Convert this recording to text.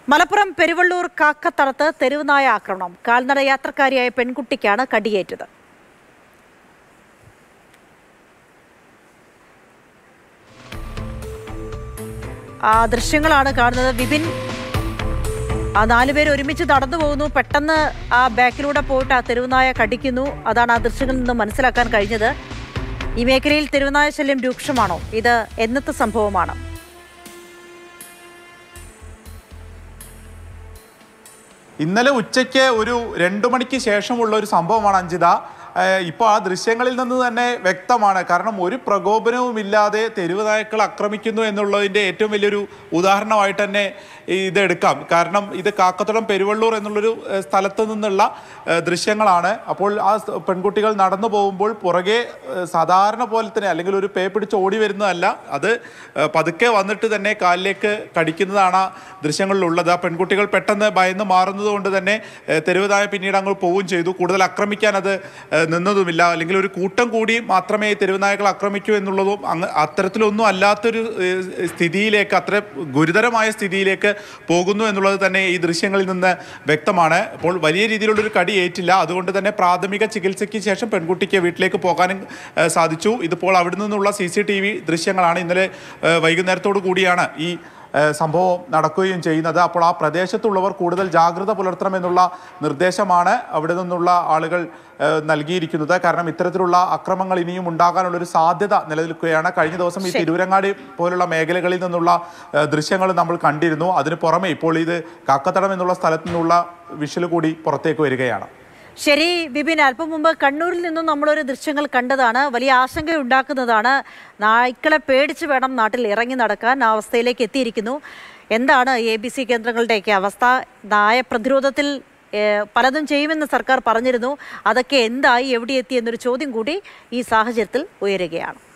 മലപ്പുറം പെരുവള്ളൂർ കാക്കത്തടത്ത് തെരുവുനായ ആക്രമണം കാൽനട യാത്രക്കാരിയായ പെൺകുട്ടിക്കാണ് കടിയേറ്റത് ആ ദൃശ്യങ്ങളാണ് കാണുന്നത് വിപിൻ ആ നാലുപേർ ഒരുമിച്ച് നടന്നു പോകുന്നു പെട്ടെന്ന് ആ ബാക്കിലൂടെ പോയിട്ട് ആ തെരുവുനായ കടിക്കുന്നു അതാണ് ആ ദൃശ്യങ്ങളിൽ നിന്ന് മനസ്സിലാക്കാൻ കഴിഞ്ഞത് ഈ മേഖലയിൽ തെരുവുനായ ശല്യം രൂക്ഷമാണോ ഇത് എന്നത്തെ സംഭവമാണ് ഇന്നലെ ഉച്ചയ്ക്ക് ഒരു രണ്ടു മണിക്ക് ശേഷമുള്ള ഒരു സംഭവമാണ് അഞ്ജിത ഏഹ് ഇപ്പോൾ ആ ദൃശ്യങ്ങളിൽ നിന്ന് തന്നെ വ്യക്തമാണ് കാരണം ഒരു പ്രകോപനവും ഇല്ലാതെ തെരുവ് നായ്ക്കൾ ആക്രമിക്കുന്നു എന്നുള്ളതിൻ്റെ ഏറ്റവും വലിയൊരു ഉദാഹരണമായിട്ട് തന്നെ ഇത് എടുക്കാം കാരണം ഇത് കാക്കത്തുടം പെരുവള്ളൂർ എന്നുള്ളൊരു ഏഹ് സ്ഥലത്ത് നിന്നുള്ള ഏഹ് ദൃശ്യങ്ങളാണ് അപ്പോൾ ആ സ് പെൺകുട്ടികൾ നടന്നു പോകുമ്പോൾ പുറകെ ഏഹ് സാധാരണ പോലെ തന്നെ അല്ലെങ്കിൽ ഒരു പേ പിടിച്ച് ഓടി വരുന്നതല്ല അത് ഏഹ് പതുക്കെ വന്നിട്ട് തന്നെ കാലിലേക്ക് കടിക്കുന്നതാണ് ആ ദൃശ്യങ്ങളിലുള്ളത് ആ പെൺകുട്ടികൾ പെട്ടെന്ന് ഭയന്ന് മാറുന്നത് കൊണ്ട് തന്നെ ഏഹ് തെരുവുതായ പിന്നീട് അങ്ങ് പോവുകയും ചെയ്തു കൂടുതൽ ആക്രമിക്കാൻ അത് ഏഹ് നിന്നതുമില്ല അല്ലെങ്കിൽ ഒരു കൂട്ടം കൂടി മാത്രമേ ഈ തെരുവുനായകൾ ആക്രമിക്കൂ എന്നുള്ളതും അങ്ങ് അത്തരത്തിലൊന്നും അല്ലാത്തൊരു ഏഹ് സ്ഥിതിയിലേക്ക് അത്ര ഗുരുതരമായ സ്ഥിതിയിലേക്ക് പോകുന്നു എന്നുള്ളത് തന്നെ ഈ ദൃശ്യങ്ങളിൽ നിന്ന് വ്യക്തമാണ് അപ്പോൾ വലിയ രീതിയിലുള്ളൊരു കടി ഏറ്റില്ല അതുകൊണ്ട് തന്നെ പ്രാഥമിക ചികിത്സയ്ക്ക് ശേഷം പെൺകുട്ടിക്ക് വീട്ടിലേക്ക് പോകാനും ഏഹ് സാധിച്ചു ഇതിപ്പോൾ അവിടെ നിന്നുള്ള സി സി ടി വി ദൃശ്യങ്ങളാണ് ഇന്നലെ ഏഹ് വൈകുന്നേരത്തോടു കൂടിയാണ് ഈ ഏഹ് സംഭവം നടക്കുകയും ചെയ്യുന്നത് അപ്പോൾ ആ പ്രദേശത്തുള്ളവർ കൂടുതൽ ജാഗ്രത പുലർത്തണമെന്നുള്ള നിർദ്ദേശമാണ് അവിടെ നിന്നുള്ള ആളുകൾ ഏഹ് നൽകിയിരിക്കുന്നത് കാരണം ഇത്തരത്തിലുള്ള അക്രമങ്ങൾ ഇനിയും ഉണ്ടാകാനുള്ള ഒരു സാധ്യത നിലനിൽക്കുകയാണ് കഴിഞ്ഞ ദിവസം ഈ ശരി. തിരൂരങ്ങാടി പോലുള്ള മേഖലകളിൽ നിന്നുള്ള ഏഹ് ദൃശ്യങ്ങൾ നമ്മൾ കണ്ടിരുന്നു അതിന് പുറമെ ഇപ്പോൾ ഇത് കാക്കത്തടം എന്നുള്ള സ്ഥലത്തു നിന്നുള്ള വിഷൽ കൂടി പുറത്തേക്ക് വരികയാണ് ശരി ബിപിൻ അല്പം മുമ്പ് കണ്ണൂരിൽ നിന്നും നമ്മളൊരു ദൃശ്യങ്ങൾ കണ്ടതാണ് വലിയ ആശങ്ക ഉണ്ടാക്കുന്നതാണ് നായ്ക്കളെ പേടിച്ച് വേണം നാട്ടിൽ ഇറങ്ങി നടക്കാൻ ആ അവസ്ഥയിലേക്ക് എത്തിയിരിക്കുന്നു എന്താണ് എ ബി സി കേന്ദ്രങ്ങളുടെയൊക്കെ അവസ്ഥ നായ പ്രതിരോധത്തിൽ ഏഹ്, പലതും ചെയ്യുമെന്ന് സർക്കാർ പറഞ്ഞിരുന്നു അതൊക്കെ എന്തായി എവിടെ എത്തി എന്നൊരു ചോദ്യം കൂടി ഈ സാഹചര്യത്തിൽ ഉയരുകയാണ്